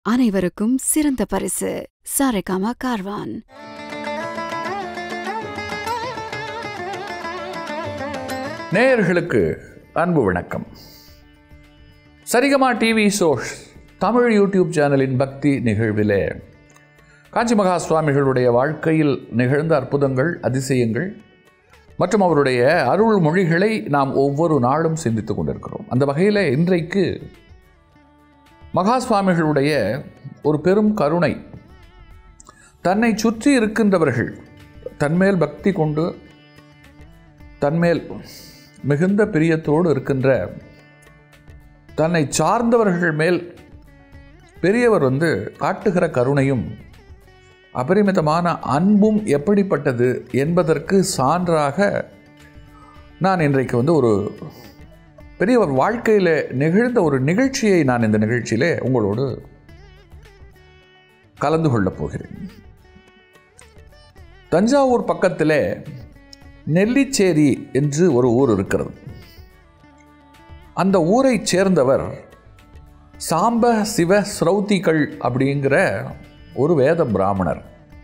அனைவருக்கும் சிறந்த பரிசு சாரேகாமா கார்வான் நேயர்களுக்கு அன்பு வணக்கம் Saregama TV shows Tamil YouTube சேனலின் பக்தி நிகழ்விலே காஞ்சி மகா சுவாமிகளுடைய வாழ்க்கையில் நிகழ்ந்த அற்புதங்கள் அதிசயங்கள் மற்றும் அவருடைய அருள் மொழிகளை நாம் ஒவ்வொரு நாளும் சிந்தித்துக் கொண்டிருக்கிறோம் அந்த வகையில் இன்றைக்கு மகா சுவாமிகளுடைய ஒரு பெரும் கருணை தன்னை சுற்றி இருக்கின்றவர்கள் தன்மேல் பக்தி கொண்டு தன்மேல் மிகுந்த பிரியத்தோடு இருக்கின்ற தன்னை சார்ந்தவர்கள் மேல் பெரியவர் வந்து காட்டுகிற கருணையும் அபரிமிதமான அன்பும் எப்படிப்பட்டது என்பதற்கு சான்றாக நான் இன்றைக்கு வந்து ஒரு பெரியவர் வாழ்க்கையில் நிகழ்ந்த ஒரு நிகழ்ச்சியை நான் இந்த நிகழ்ச்சியிலே உங்களோடு கலந்து கொள்ளப் போகிறேன் தஞ்சாவூர் பக்கத்திலே நெல்லிச்சேரி என்று ஒரு ஊர் இருக்கிறது அந்த ஊரைச் சேர்ந்தவர் சாம்ப சிவ ஸ்ரௌதிகள் அப்படிங்கிற ஒரு வேத பிராமணர்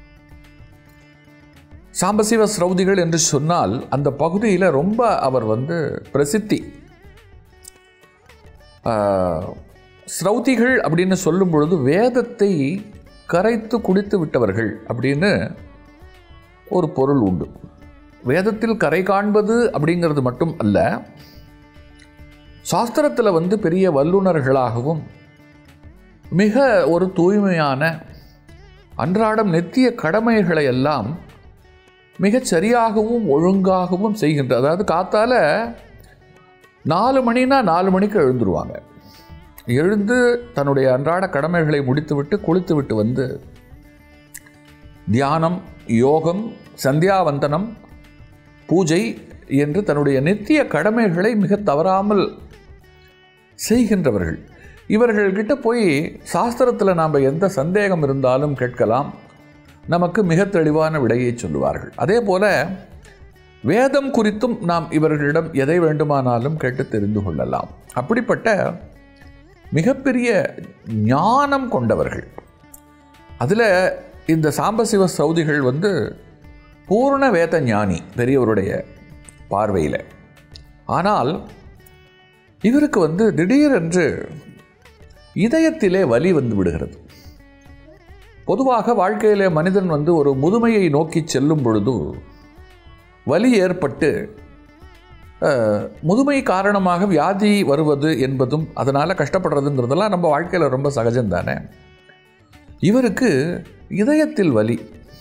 சாம்பசிவ ஸ்ரௌதிகள் என்று சொன்னால் அந்த பகுதியில் ரொம்ப அவர் வந்து பிரசித்தி ஆஹ், ஸ்ரௌதிகள் அப்படின்னு சொல்லும் பொழுது வேதத்தை கரைத்து குடித்து விட்டவர்கள் அப்படின்னு ஒரு பொருள் உண்டு வேதத்தில் கரை காண்பது அப்படிங்கிறது மட்டும் அல்ல சாஸ்திரத்தில் வந்து பெரிய வல்லுனர்களாகவும் மிக ஒரு தூய்மையான அன்றாடம் நித்திய கடமைகளை எல்லாம் மிகச் சரியாகவும் ஒழுங்காகவும் செய்கின்ற அதாவது காத்தால நாலு மணினா நாலு மணிக்கு எழுந்துருவாங்க எழுந்து தன்னுடைய அன்றாட கடமைகளை முடித்துவிட்டு குளித்துவிட்டு வந்து தியானம் யோகம் சந்தியாவந்தனம் பூஜை என்று தன்னுடைய நித்திய கடமைகளை மிக தவறாமல் செய்கின்றவர்கள் இவர்கள்கிட்ட போய் சாஸ்திரத்தில் நாம் எந்த சந்தேகம் இருந்தாலும் கேட்கலாம் நமக்கு மிக தெளிவான விடையை சொல்லுவார்கள் அதே போல வேதம் குறித்தும் நாம் இவர்களிடம் எதை வேண்டுமானாலும் கேட்டு தெரிந்து கொள்ளலாம் அப்படிப்பட்ட மிகப்பெரிய ஞானம் கொண்டவர்கள் அதில் இந்த சாம்பசிவ சௌதிகள் வந்து பூர்ண வேத ஞானி பெரியவருடைய பார்வையில் ஆனால் இவருக்கு வந்து திடீரென்று இதயத்திலே வலி வந்து விடுகிறது பொதுவாக வாழ்க்கையிலே மனிதன் வந்து ஒரு முதுமையை நோக்கி செல்லும் பொழுது வலி ஏற்பட்டு அஹ், முதுமை காரணமாக வியாதி வருவது என்பதும் அதனால் கஷ்டப்படுறதுங்கிறதெல்லாம் நம்ம வாழ்க்கையில் ரொம்ப சகஜம் தானே இவருக்கு இதயத்தில் வலி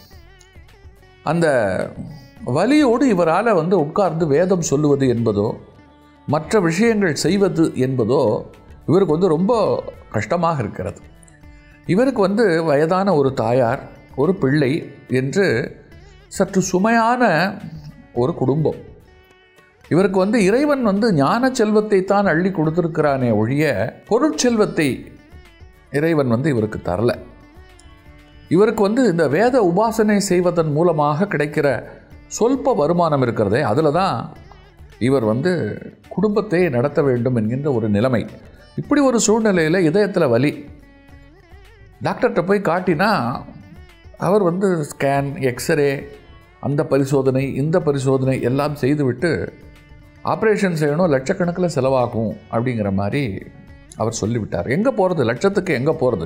அந்த வலியோடு இவரால் வந்து உட்கார்ந்து வேதம் சொல்லுவது என்பதோ மற்ற விஷயங்கள் செய்வது என்பதோ இவருக்கு வந்து ரொம்ப கஷ்டமாக இருக்கிறது இவருக்கு வந்து வயதான ஒரு தாயார் ஒரு பிள்ளை என்று சற்று சுமையான ஒரு குடும்பம் இவருக்கு வந்து இறைவன் வந்து ஞான செல்வத்தை தான் அள்ளி கொடுத்திருக்கிறானே ஒழிய பொருட்செல்வத்தை இறைவன் வந்து இவருக்கு தரல இவருக்கு வந்து இந்த வேத உபாசனை செய்வதன் மூலமாக கிடைக்கிற சொல்ப வருமானம் இருக்கிறதே அதில் தான் இவர் வந்து குடும்பத்தை நடத்த வேண்டும் என்கின்ற ஒரு நிலைமை இப்படி ஒரு சூழ்நிலையில் இதயத்தில் வலி டாக்டர்கிட்ட போய் காட்டினா அவர் வந்து ஸ்கேன் எக்ஸ்ரே அந்த பரிசோதனை இந்த பரிசோதனை எல்லாம் செய்துவிட்டு ஆப்ரேஷன் செய்யணும் லட்சக்கணக்கில் செலவாகும் அப்படிங்கிற மாதிரி அவர் சொல்லிவிட்டார் எங்கே போகிறது லட்சத்துக்கு எங்கே போகிறது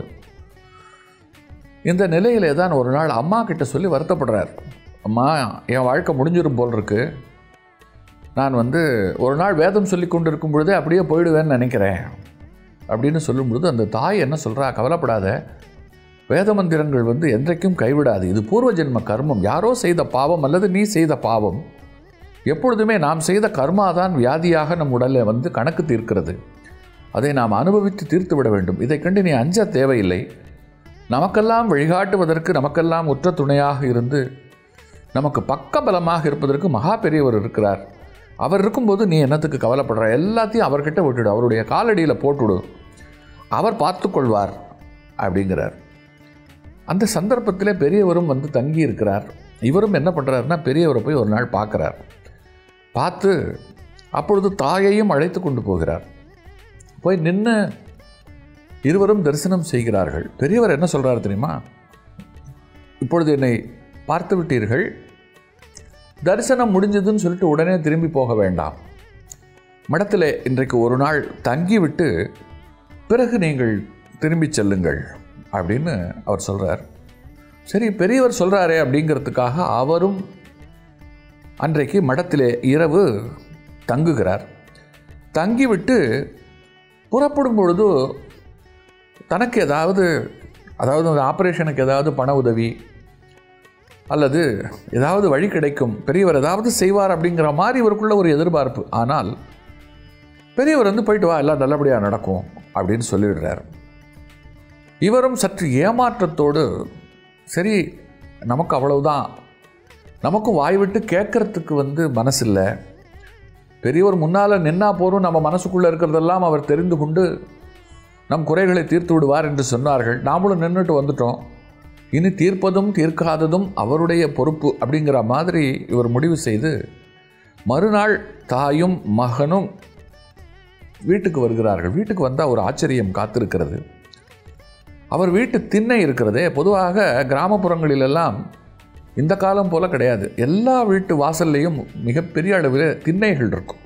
இந்த நிலையிலே தான் ஒரு நாள் அம்மா கிட்ட சொல்லி வருத்தப்படுறார் அம்மா என் வாழ்க்கை முடிஞ்சிரும் போல் இருக்கு நான் வந்து ஒரு நாள் வேதம் சொல்லி கொண்டு இருக்கும் பொழுதே அப்படியே போயிடுவேன்னு நினைக்கிறேன் அப்படின்னு சொல்லும் பொழுது அந்த தாய் என்ன சொல்கிறா கவலைப்படாத வேத மந்திரங்கள் வந்து என்றைக்கும் கைவிடாது இது பூர்வ ஜென்ம கர்மம் யாரோ செய்த பாவம் அல்லது நீ செய்த பாவம் எப்பொழுதுமே நாம் செய்த கர்மா தான் வியாதியாக நம் உடலில் வந்து கணக்கு தீர்க்கிறது அதை நாம் அனுபவித்து தீர்த்து விட வேண்டும் இதை கண்டு நீ அஞ்ச தேவையில்லை நமக்கெல்லாம் வழிகாட்டுவதற்கு நமக்கெல்லாம் உற்ற துணையாக இருந்து நமக்கு பக்கபலமாக இருப்பதற்கு மகா பெரியவர் இருக்கிறார் அவர் இருக்கும்போது நீ என்னத்துக்கு கவலைப்படுற எல்லாத்தையும் அவர்கிட்ட விட்டுடு அவருடைய காலடியில் போட்டுடு அவர் பார்த்துக்கொள்வார் அப்படிங்கிறார் அந்த சந்தர்ப்பத்தில் பெரியவரும் வந்து தங்கி இருக்கிறார் இவரும் என்ன பண்ணுறாருன்னா பெரியவரை போய் ஒரு நாள் பார்க்குறார் பார்த்து அப்பொழுது தாயையும் அழைத்து கொண்டு போகிறார் போய் நின்று இருவரும் தரிசனம் செய்கிறார்கள் பெரியவர் என்ன சொல்றார் தெரியுமா இப்பொழுது என்னை பார்த்து விட்டீர்கள் தரிசனம் முடிஞ்சதுன்னு சொல்லிட்டு உடனே திரும்பி போக வேண்டாம் மடத்தில் இன்றைக்கு ஒரு நாள் தங்கிவிட்டு பிறகு நீங்கள் திரும்பிச் செல்லுங்கள் அப்படின்னு அவர் சொல்கிறார் சரி பெரியவர் சொல்கிறாரே அப்படிங்கிறதுக்காக அவரும் அன்றைக்கு மடத்திலே இரவு தங்குகிறார் தங்கிவிட்டு புறப்படும் பொழுது தனக்கு ஏதாவது அதாவது அந்த ஆப்ரேஷனுக்கு ஏதாவது பண உதவி அல்லது ஏதாவது வழி கிடைக்கும் பெரியவர் ஏதாவது செய்வார் அப்படிங்கிற மாதிரி இவருக்குள்ள ஒரு எதிர்பார்ப்பு ஆனால் பெரியவர் வந்து போயிட்டு வா எல்லாம் நல்லபடியாக நடக்கும் அப்படின்னு சொல்லிடுறார் இவரும் சற்று ஏமாற்றத்தோடு சரி நமக்கு அவ்வளவுதான் நமக்கும் வாய் விட்டு கேட்கறதுக்கு வந்து மனசில்லை பெரியவர் முன்னால் நின்னா போதும் நம்ம மனசுக்குள்ளே இருக்கிறதெல்லாம் அவர் தெரிந்து கொண்டு நம் குறைகளை தீர்த்து விடுவார் என்று சொன்னார்கள் நாமளும் நின்றுட்டு வந்துட்டோம் இனி தீர்ப்பதும் தீர்க்காததும் அவருடைய பொறுப்பு அப்படிங்கிற மாதிரி இவர் முடிவு செய்து மறுநாள் தாயும் மகனும் வீட்டுக்கு வருகிறார்கள் வீட்டுக்கு வந்தால் ஒரு ஆச்சரியம் காத்திருக்கிறது அவர் வீட்டு திண்ணை இருக்கிறதே பொதுவாக கிராமப்புறங்களிலெல்லாம் இந்த காலம் போல கிடையாது எல்லா வீட்டு வாசல்லையும் மிகப்பெரிய அளவில் திண்ணைகள் இருக்கும்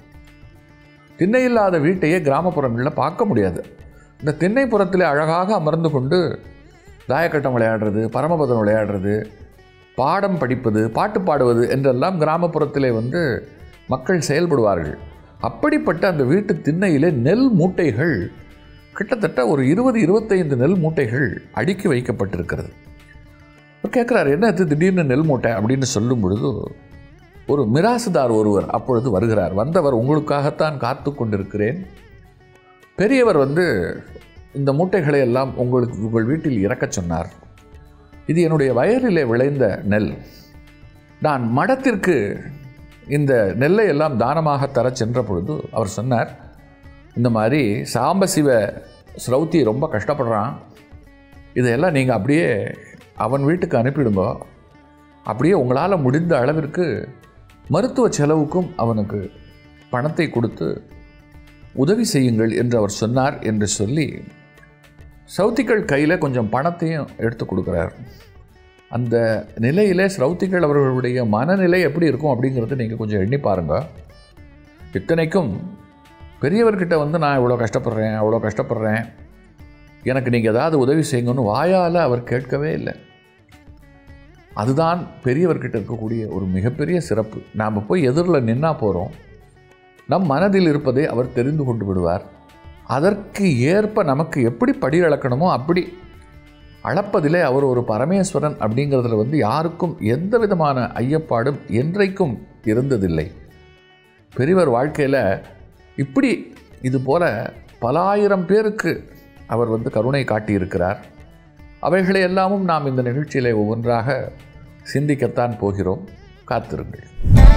திண்ணை இல்லாத வீட்டையே கிராமப்புறங்களில் பார்க்க முடியாது இந்த திண்ணைப்புறத்தில் அழகாக அமர்ந்து கொண்டு தாயக்கட்டம் விளையாடுறது பரமபதம் விளையாடுறது பாடம் படிப்பது பாட்டு பாடுவது என்றெல்லாம் கிராமப்புறத்திலே வந்து மக்கள் செயல்படுவார்கள் அப்படிப்பட்ட அந்த வீட்டு திண்ணையிலே நெல் மூட்டைகள் கிட்டத்தட்ட ஒரு இருபது இருபத்தைந்து நெல் மூட்டைகள் அடுக்கி வைக்கப்பட்டிருக்கிறது கேட்குறாரு என்ன இது திடீர்னு நெல் மூட்டை அப்படின்னு சொல்லும் பொழுது ஒரு மிராசுதார் ஒருவர் அப்பொழுது வருகிறார் வந்தவர் உங்களுக்காகத்தான் காத்து கொண்டிருக்கிறேன் பெரியவர் வந்து இந்த மூட்டைகளை எல்லாம் உங்களுக்கு உங்கள் வீட்டில் இறக்கச் சொன்னார் இது என்னுடைய வயலிலே விளைந்த நெல் நான் மடத்திற்கு இந்த நெல்லை எல்லாம் தானமாக தரச் சென்ற பொழுது அவர் சொன்னார் இந்த மாதிரி சாம்பசிவ ஸ்ரௌத்தி ரொம்ப கஷ்டப்படுறான் இதையெல்லாம் நீங்கள் அப்படியே அவன் வீட்டுக்கு அனுப்பிடுங்க அப்படியே உங்களால் முடிந்த அளவிற்கு மருத்துவ செலவுக்கும் அவனுக்கு பணத்தை கொடுத்து உதவி செய்யுங்கள் என்று அவர் சொன்னார் என்று சொல்லி சௌத்திகள் கையில் கொஞ்சம் பணத்தையும் எடுத்து கொடுக்குறார் அந்த நிலையிலே ஸ்ரௌத்திகள் அவர்களுடைய மனநிலை எப்படி இருக்கும் அப்படிங்கிறத நீங்கள் கொஞ்சம் எண்ணி பாருங்கள் இத்தனைக்கும் பெரியவர்கிட்ட வந்து நான் இவ்வளோ கஷ்டப்படுறேன் அவ்வளோ கஷ்டப்படுறேன் எனக்கு நீங்கள் ஏதாவது உதவி செய்யுங்கன்னு வாயால் அவர் கேட்கவே இல்லை அதுதான் பெரியவர்கிட்ட இருக்கக்கூடிய ஒரு மிகப்பெரிய சிறப்பு நாம் போய் எதிரில் நின்னா போகிறோம் நம் மனதில் இருப்பதை அவர் தெரிந்து கொண்டு விடுவார் அதற்கு ஏற்ப நமக்கு எப்படி படி அளக்கணுமோ அப்படி அளப்பதிலே அவர் ஒரு பரமேஸ்வரன் அப்படிங்கிறதுல வந்து யாருக்கும் எந்த விதமான ஐயப்பாடும் என்றைக்கும் இருந்ததில்லை பெரியவர் வாழ்க்கையில் இப்படி இது போல பலாயிரம் பேருக்கு அவர் வந்து கருணை காட்டியிருக்கிறார் அவைகளை எல்லாமும் நாம் இந்த நிகழ்ச்சியிலே ஒவ்வொன்றாக சிந்திக்கத்தான் போகிறோம் காத்திருங்கள்